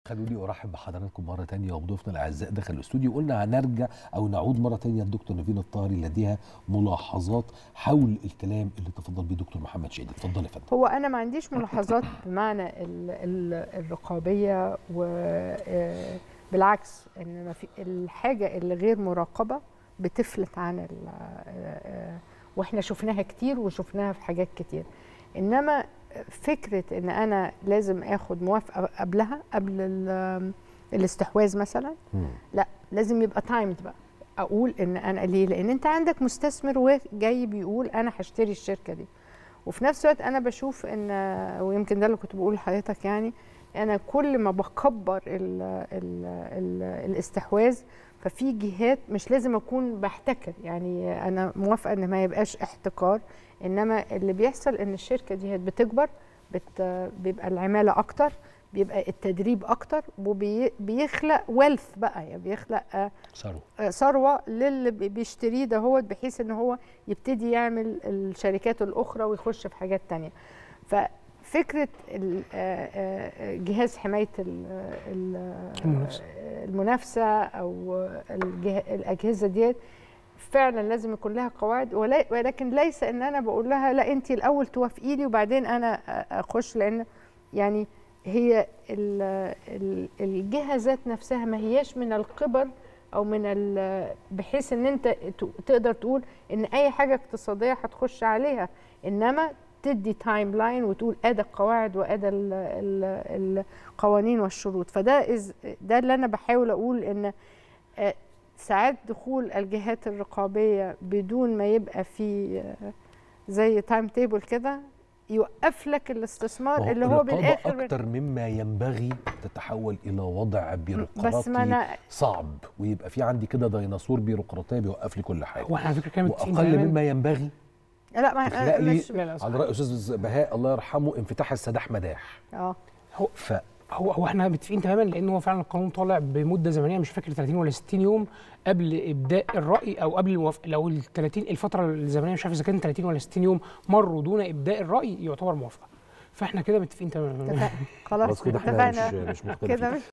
خلوني ارحب بحضراتكم مره تانية وبضيوفنا الاعزاء داخل الاستوديو قلنا هنرجع او نعود مره تانية لدكتور نيفين الطاهري لديها ملاحظات حول الكلام اللي تفضل بيه دكتور محمد شادي اتفضل يا فندم هو انا ما عنديش ملاحظات بمعنى ال ال الرقابيه وبالعكس ان ما في الحاجه اللي غير مراقبه بتفلت عن ال- آه، واحنا شفناها كتير وشفناها في حاجات كتير انما فكره ان انا لازم اخد موافقه قبلها قبل ال- الاستحواذ مثلا مم. لا لازم يبقى تايمد بقى اقول ان انا ليه لان انت عندك مستثمر جاي بيقول انا هشتري الشركه دي وفي نفس الوقت انا بشوف ان ويمكن ده اللي كنت بقول لحضرتك يعني انا كل ما بكبر ال ال ال الاستحواذ ففي جهات مش لازم اكون بحتكر يعني انا موافقه ان ما يبقاش احتكار انما اللي بيحصل ان الشركه دي بتكبر بت بيبقى العماله اكتر بيبقى التدريب اكتر وبيخلق ويلث بقى يعني بيخلق آه، ثروه آه، ثروه للي بي- بيشتريه ده هو بحيث ان هو يبتدي يعمل الشركات الاخرى ويخش في حاجات تانية ففكره ال- آه، آه، جهاز حمايه ال- ال- المنافسة. المنافسه او الجه- الاجهزه ديت فعلا لازم يكون لها قواعد ولا- ولكن ليس ان انا بقول لها لا انت الاول توافقي لي وبعدين انا اخش لان يعني هي ال- ال- الجهه ذات نفسها ما هياش من القبل او من ال- بحيث ان انت ت- تقدر تقول ان اي حاجه اقتصاديه هتخش عليها انما تدي تايم لاين وتقول ادى القواعد وادى ال- ال- القوانين والشروط فده إز- ده اللي انا بحاول اقول ان آه، ساعات دخول الجهات الرقابيه بدون ما يبقى في آه، زي تايم تيبل كده يوقف لك الاستثمار اللي هو الرقابة بالاخر اكتر مما ينبغي تتحول الى وضع بيروقراطي بس ما انا صعب ويبقى في عندي كده ديناصور بيروقراطيه بيوقف لي كل حاجه هو احنا على فكره كده متفقين واقل تماماً. مما ينبغي لا ما تخلق لي مش لا لا صح. على راي استاذ بهاء الله يرحمه انفتاح السداح مداح اه هو ف هو هو احنا متفقين تماما لان هو فعلا القانون طالع بمده زمنيه مش فاكر 30 ولا 60 يوم قبل ابداء الراي او قبل الموافقه لو ال 30 الفتره الزمنيه مش عارف اذا كان 30 ولا 60 يوم مروا دون ابداء الراي يعتبر موافقه فاحنا كده متفقين تماما اتفقنا. خلاص خلاص كده احنا مش اتفقنا مش مختلفين كده مش